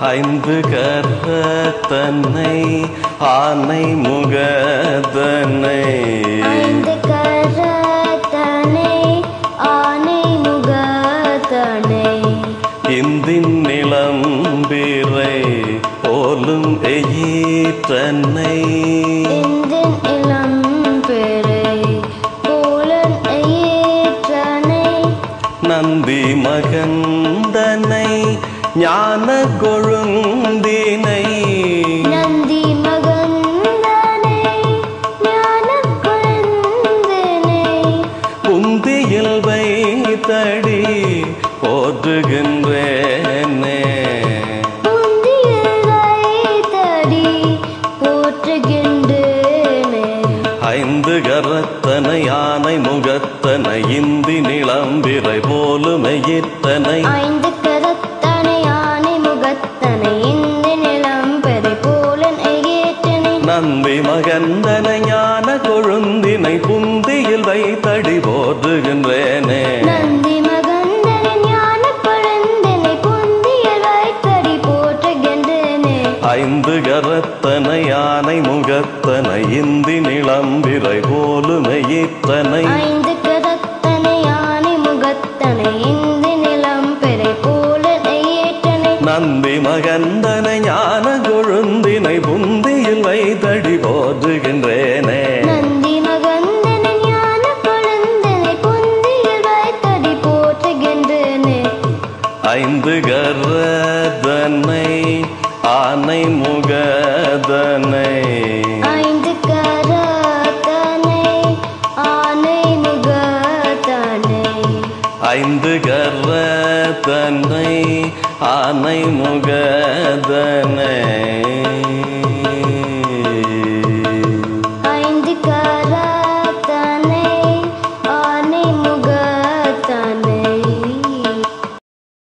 ஐந்து கரத்தன்னை ஆனை முகதனை ஐந்து கரத்தனை ஆனை முகத்தனை இந்தின் நிலம்பிரை போலும் எயிற்றன்னை இந்தின் இளம் பெறை போலன் ஏற்றனை நந்தி மகந்தனை ஞான கொழுந்தினை நந்தி மகந்தனை ஞான குழந்தனை புந்தியில் வைத்தடி போற்றுகின்றேனே முந்தியில் வைத்தடி போற்றுகின்றேனே ஐந்து கரத்தனை யானை முகத்தனை இந்தி நிலம்பிரை போலுமையிற்றனை ஐந்து கரத்தனை ஆனை முகத்தனை இந்த நிலம் பெறை போலன் ஏற்றனை நந்தி மகந்தனை ஞான கொழுந்தினை புந்தியில் வைத்தடி போற்றுகின்றேனே நந்தி மகந்தனை ஞான குழந்தனை புந்தியில் வைத்தடி போற்றுகின்றேனே ஐந்து கரத்தனை யானை முகத்தனை இந்தி நிலம்பிரை போலுமையிற்றனை ஐந்து கரத்தனை ஆனை முகத்தனை இந்த நிலம் பெறை போலன் ஏற்றனை நந்தி மகந்தனை ஞான கொழுந்தினை புந்தியில் வைத்தடி போற்றுகின்றேனே நந்தி மகந்தனை ஞான குழந்தனை புந்தியில் வைத்தடி போற்றுகின்றேனே ஐந்து கரதனை ஆனை முகதனை ஐந்து கரத்தனை ஆனை முகத்தனை ஐந்து கரதனை ஆனை முகதனை